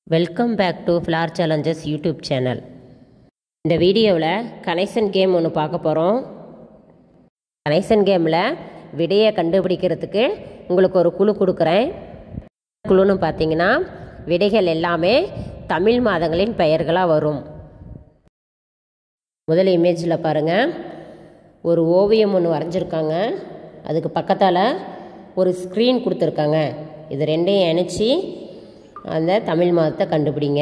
welcome back to flare challenges YouTube channel இந்த வீடியோவில் connection game ஒன்று பார்க்க போகிறோம் கனெக்ஷன் கேமில் விடையை கண்டுபிடிக்கிறதுக்கு உங்களுக்கு ஒரு குழு கொடுக்குறேன் குழுன்னு பார்த்தீங்கன்னா விடைகள் எல்லாமே தமிழ் மாதங்களின் பெயர்களாக வரும் முதல் இமேஜில் பாருங்கள் ஒரு ஓவியம் ஒன்று வரைஞ்சிருக்காங்க அதுக்கு பக்கத்தால் ஒரு ஸ்க்ரீன் கொடுத்துருக்காங்க இது ரெண்டையும் இணைச்சி அந்த தமிழ் மாதத்தை கண்டுபிடிங்க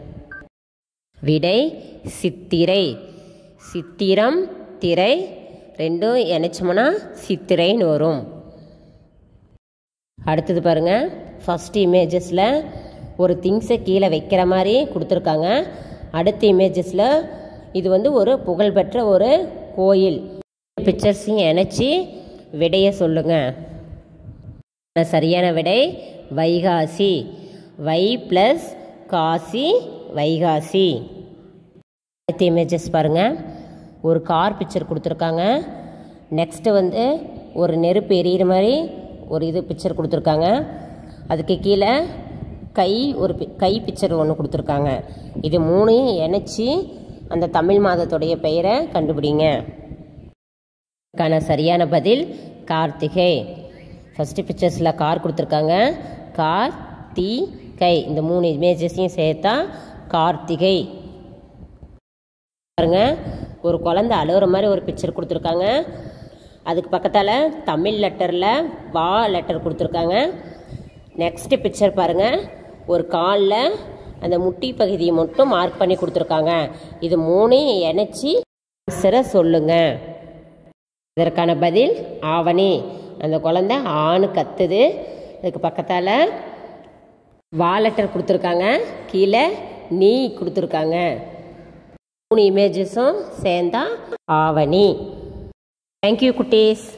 விடை சித்திரை சித்திரம் திரை ரெண்டும் இணைச்சோம்னா சித்திரைன்னு வரும் அடுத்தது பாருங்கள் ஃபஸ்ட் இமேஜஸில் ஒரு திங்ஸை கீழே வைக்கிற மாதிரி கொடுத்துருக்காங்க அடுத்த இமேஜஸில் இது வந்து ஒரு புகழ்பெற்ற ஒரு கோயில் பிக்சர்ஸையும் இணைச்சி விடையை சொல்லுங்கள் சரியான விடை வைகாசி வை ப்ளஸ் காசி வைகாசி அடுத்த இமேஜஸ் பாருங்கள் ஒரு கார் பிக்சர் கொடுத்துருக்காங்க நெக்ஸ்ட்டு வந்து ஒரு நெருப்பு எரியிற மாதிரி ஒரு இது பிக்சர் கொடுத்துருக்காங்க அதுக்கு கீழே கை ஒரு பி- கை பிக்சர் ஒன்று கொடுத்துருக்காங்க இது மூணையும் இணைச்சி அந்த தமிழ் மாதத்துடைய பெயரை கண்டுபிடிங்க இதுக்கான சரியான பதில் கார்த்திகை ஃபஸ்ட்டு பிக்சர்ஸில் கார் கொடுத்துருக்காங்க கார் தி கை இந்த மூணு இமேஜஸையும் சேர்த்தா கார்த்திகை பாருங்க ஒரு குழந்தை அழுகிற மாதிரி ஒரு பிக்சர் கொடுத்துருக்காங்க அதுக்கு பக்கத்தால் தமிழ் லெட்டரில் வா லெட்டர் கொடுத்துருக்காங்க நெக்ஸ்ட்டு பிக்சர் பாருங்கள் ஒரு காலில் அந்த முட்டி பகுதியை மட்டும் மார்க் பண்ணி கொடுத்துருக்காங்க இது மூணையும் இணைச்சி ஆன்சரை சொல்லுங்கள் இதற்கான பதில் ஆவணி அந்த குழந்தை ஆணு கத்துது அதுக்கு பக்கத்தால் வா லெட்டர் கொடுத்துருக்காங்க கீழே நீ கொடுத்துருக்காங்க மூணு இமேஜஸும் சேர்ந்தா ஆவணி தேங்க்யூ குட்டீஸ்